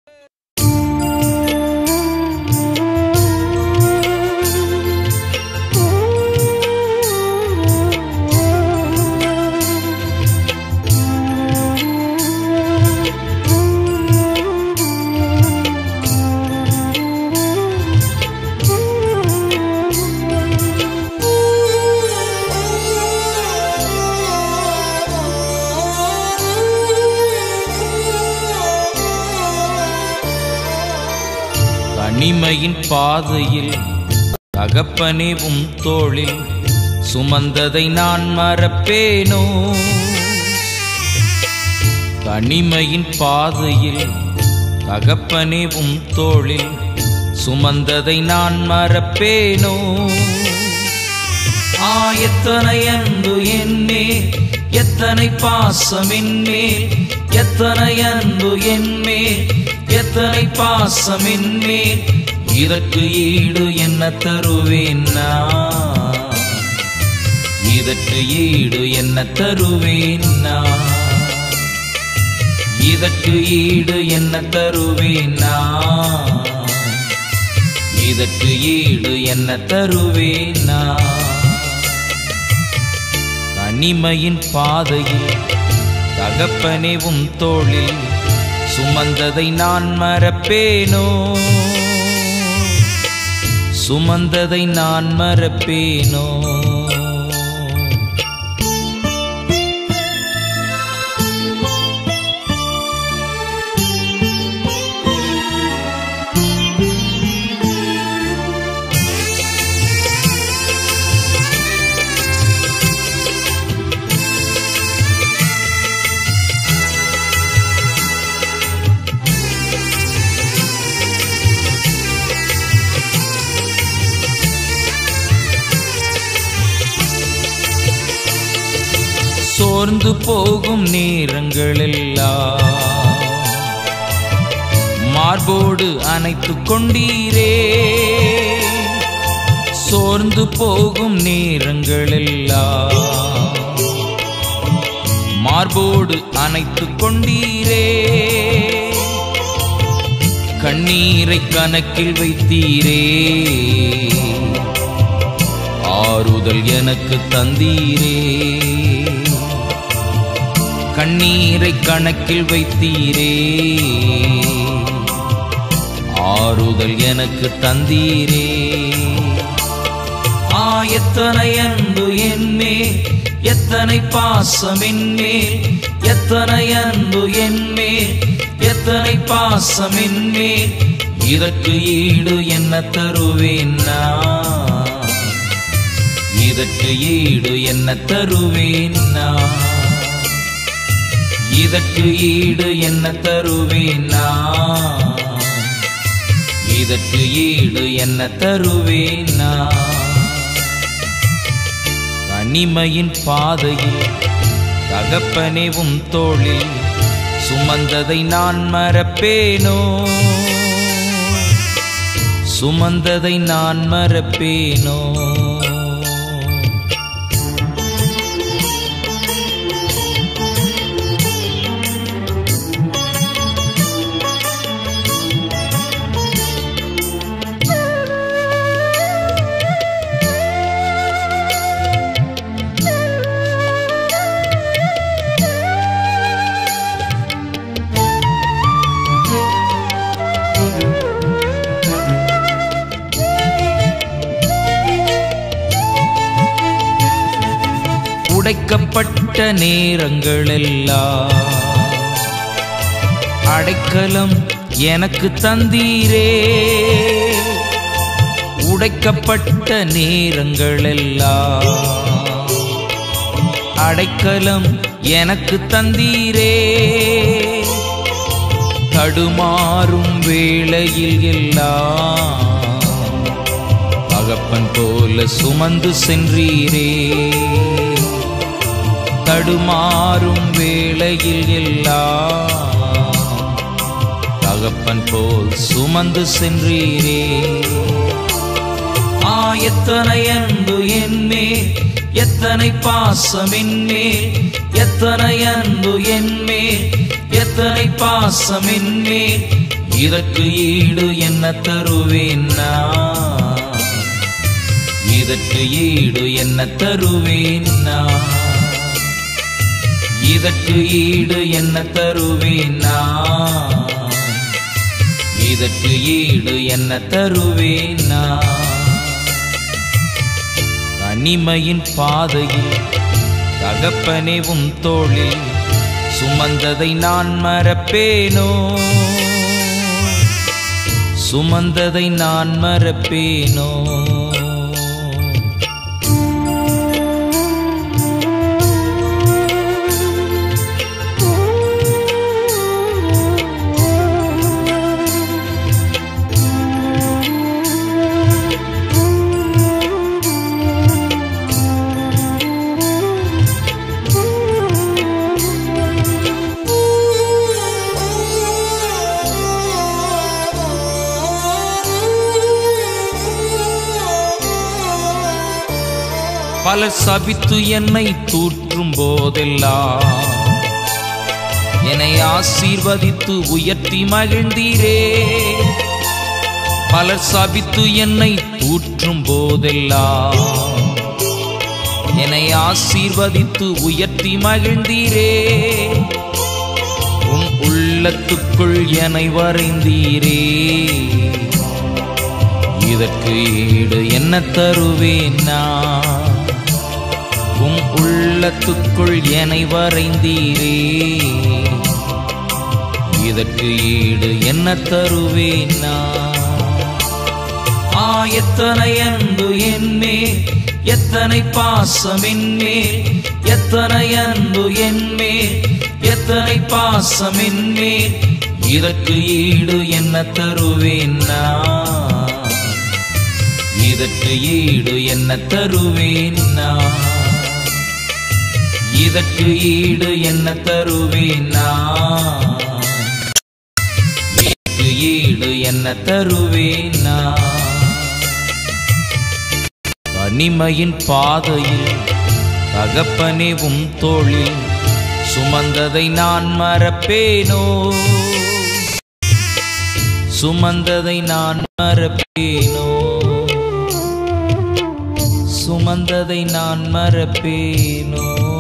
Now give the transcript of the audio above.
தனிமையின் பாதையில் தகப்பனே உம் தோளில் சுமந்ததை நான் மறப்பேனோ தனிமையின் பாதையில் தகப்பனே உம் தோளில் சுமந்ததை நான் மறப்பேனோ ஆ எத்தனை அன்பு என்மேல் எத்தனை பாசம் என்மேல் எத்தனை அன்பு என்மேல் எத்தனை பாசம் என்மேல் இதற்கு ஈடு என்ன தருவேன் நான் இதற்கு ஈடு என்ன தருவேன் நான் இதற்கு ஈடு என்ன தருவேன் நான் இதற்கு ஈடு என்ன தருவேன் நான் தனிமையின் பாதையில் தகப்பனே உம் தோளில் சுமந்ததை நான் மறப்பேனோ சுமந்ததை நான் மறப்பேனோ சோர்ந்து போகும் நேரங்களெல்லாம் மார்போடு அணைத்து கொண்டீரே சோர்ந்து போகும் நேரங்களெல்லாம் மார்போடு அணைத்து கொண்டீரே கண்ணீரை கணக்கில் வைத்தீரே ஆறுதல் எனக்கு தந்தீரே கண்ணீரை கணக்கில் வைத்தீரே ஆறுதல் எனக்கு தந்தீரே ஆ எத்தனை அன்பு என்மேல் எத்தனை பாசம் என்மேல் எத்தனை அன்பு என்மேல் எத்தனை பாசம் என்மேல் இதற்கு ஈடு என்ன தருவேன் நான் இதற்கு ஈடு என்ன தருவேன் நான் இதற்கு ஈடு என்ன தருவேன் நான் இதற்கு ஈடு என்ன தருவேன் நான் தனிமையின் பாதையில் தகப்பனே உம் தோளில் சுமந்ததை நான் மறப்பேனோ சுமந்ததை நான் மறப்பேனோ உடைக்கப்பட்ட நேரங்களெல்லாம் அடைக்கலம் எனக்கு தந்தீரே உடைக்கப்பட்ட நேரங்களெல்லாம் அடைக்கலம் எனக்கு தந்தீரே தடுமாறும் வேளையில் எல்லாம் தகப்பன் போல சுமந்து சென்றீரே தடுமாறும் வேளையில் எல்லாம் தகப்பன் போல் சுமந்து சென்றீரே ஆ எத்தனை அன்பு என்மேல் எத்தனை பாசம் என்மேல் எத்தனை அன்பு என்மேல் எத்தனை பாசம் என்மேல் இதற்கு ஈடு என்ன தருவேன் நான் இதற்கு ஈடு என்ன தருவேன் நான் இதற்கு ஈடு என்ன தருவேன் நான் இதற்கு ஈடு என்ன தருவேன் நான் தனிமையின் பாதையில் தகப்பனே உம் தோளில் சுமந்ததை நான் மறப்பேனோ சுமந்ததை நான் மறப்பேனோ பலர் சபித்து என்னை தூற்றும் போதெல்லாம் என்னை ஆசீர்வதித்து உயர்த்தி மகிழ்ந்தீரே பலர் சபித்து என்னை தூற்றும் போதெல்லாம் என்னை ஆசீர்வதித்து உயர்த்தி மகிழ்ந்தீரே உன் உள்ளத்துக்குள் என்னை வரைந்தீரே இதற்கு ஈடு என்ன தருவேன் நான் உம் உள்ளத்துக்குள் என்னை வரைந்தீரே இதற்கு ஈடு என்ன தருவேன் நான் ஆ எத்தனை அன்பு என்மேல் எத்தனை பாசம் என்மேல் எத்தனை அன்பு என்மேல் எத்தனை பாசம் என்மேல் இதற்கு ஈடு என்ன தருவேன் நான் இதற்கு ஈடு என்ன தருவேன் நான் இதற்கு ஈடு என்ன தருவேன் நான் இதற்கு ஈடு என்ன தருவேன் நான் தனிமையின் பாதையில் தகப்பனே உம் தோளில் சுமந்ததை நான் மறப்பேனோ சுமந்ததை நான் மறப்பேனோ சுமந்ததை நான் மறப்பேனோ